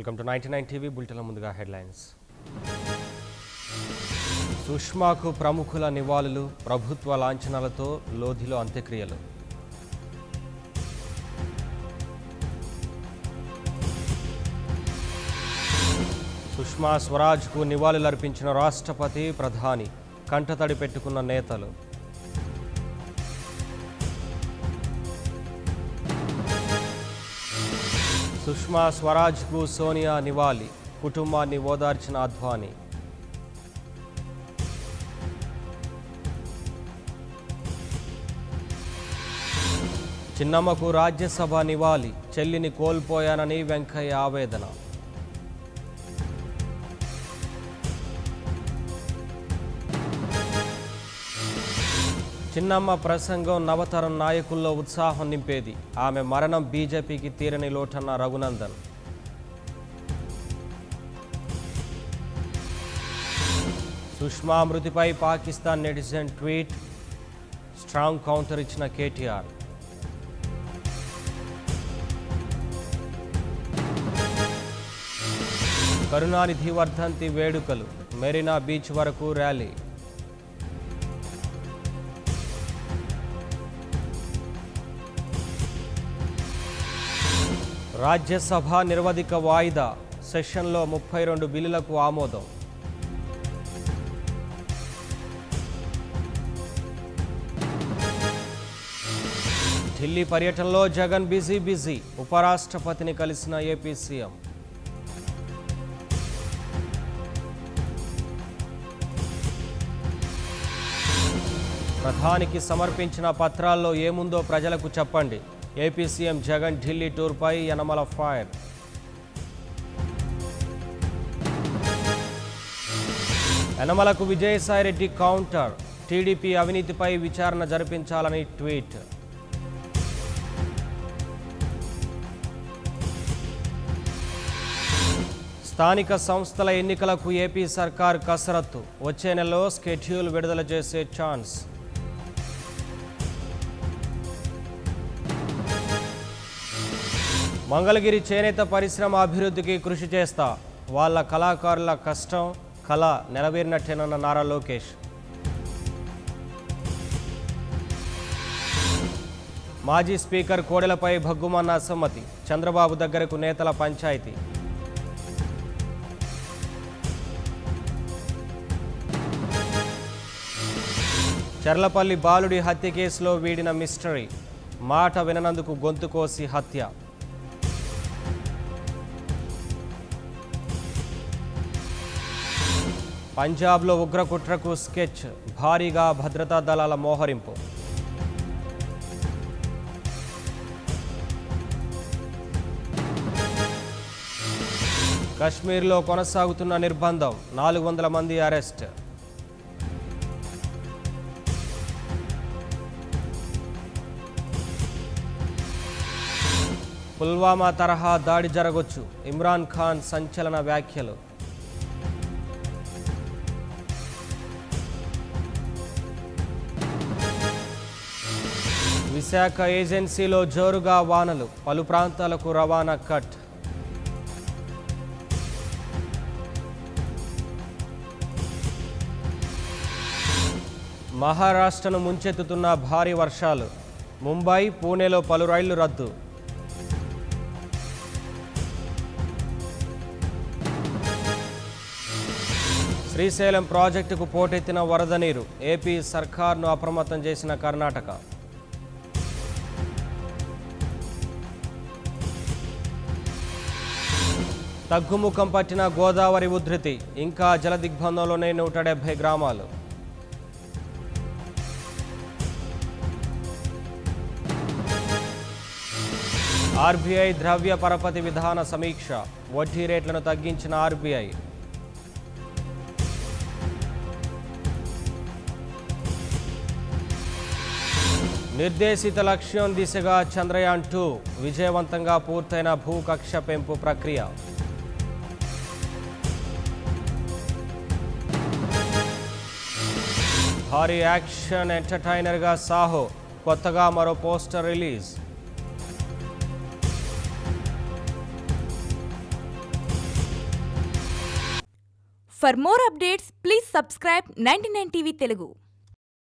welcome to ninety nine TV బులెటిన్ల ముందుగా headlines సుష్మాకు ప్రముఖుల నివాళులు ప్రభుత్వ లాంఛనాలతో లోధిలో అంత్యక్రియలు సుష్మా స్వరాజ్కు నివాళులర్పించిన రాష్ట్రపతి ప్రధాని కంటతడి పెట్టుకున్న నేతలు సుష్మా స్వరాజ్కు సోనియా నివాళి కుటుంబాన్ని ఓదార్చిన అద్వానీ చిన్నమ్మకు రాజ్యసభ నివాళి చెల్లిని కోల్పోయానని వెంకయ్య ఆవేదన చిన్నమ్మ ప్రసంగం నవతరం నాయకుల్లో ఉత్సాహం నింపేది ఆమె మరణం బీజేపీకి తీరని లోటన్న రఘునందన్ సుష్మా మృతిపై Pakistan netizen tweet strong counter ఇచ్చిన కేటీఆర్ కరుణానిధి వర్ధంతి వేడుకలు మెరీనా బీచ్ వరకు ర్యాలీ రాజ్యసభ నిర్వధిక వాయిదా సెషన్లో ముప్పై రెండు బిల్లులకు ఆమోదం ఢిల్లీ పర్యటనలో జగన్ బిజీ బిజీ ఉపరాష్ట్రపతిని కలిసిన ఏపీ సీఎం ప్రధానికి సమర్పించిన పత్రాల్లో ఏముందో ప్రజలకు చెప్పండి ఏపీ సీఎం జగన్ ఢిల్లీ టూర్పై యనమల ఫైర్ యనమలకు విజయసాయిరెడ్డి కౌంటర్ టీడీపీ అవినీతిపై విచారణ జరిపించాలని ట్వీట్ స్థానిక సంస్థల ఎన్నికలకు ఏపీ సర్కార్ కసరత్తు వచ్చే నెలలో స్కెడ్యూల్ విడుదల చేసే ఛాన్స్ మంగళగిరి చేనేత పరిశ్రమ అభివృద్ధికి కృషి చేస్తా వాళ్ళ కళాకారుల కష్టం కళ నెరవేరినట్టేనన్న నారా లోకేష్ మాజీ స్పీకర్ కోడెలపై భగ్గుమన్న అసమ్మతి చంద్రబాబు దగ్గరకు నేతల పంచాయతీ చర్లపల్లి బాలుడి హత్య కేసులో వీడిన మిస్టరీ మాట విననందుకు గొంతు కోసి హత్య పంజాబ్లో ఉగ్రకుట్రకు స్కెచ్ భారీగా భద్రతా దళాల మోహరింపు కశ్మీర్లో కొనసాగుతున్న నిర్బంధం నాలుగు వందల మంది అరెస్ట్ పుల్వామా తరహా దాడి జరగొచ్చు ఇమ్రాన్ ఖాన్ సంచలన వ్యాఖ్యలు విశాఖ ఏజెన్సీలో జోరుగా వానలు పలు ప్రాంతాలకు రవాణా కట్ మహారాష్ట్రను ముంచెత్తుతున్న భారీ వర్షాలు ముంబై పూణేలో పలు రైళ్లు రద్దు శ్రీశైలం ప్రాజెక్టుకు పోటెత్తిన వరద నీరు ఏపీ సర్కార్ను అప్రమత్తం చేసిన కర్ణాటక తగ్గుముఖం పట్టిన గోదావరి ఉధృతి ఇంకా జలదిగ్బంధంలోనే నూట డెబ్బై గ్రామాలు ఆర్బీఐ ద్రవ్య పరపతి విధాన సమీక్ష వడ్డీ రేట్లను తగ్గించిన ఆర్బీఐ నిర్దేశిత లక్ష్యం దిశగా చంద్రయాన్ టూ విజయవంతంగా పూర్తయిన భూకక్ష పెంపు ప్రక్రియ భారీ యాక్షన్ ఎంటర్టైనర్గా సాహో కొత్తగా మరో poster release for more updates please subscribe ninety TV Telugu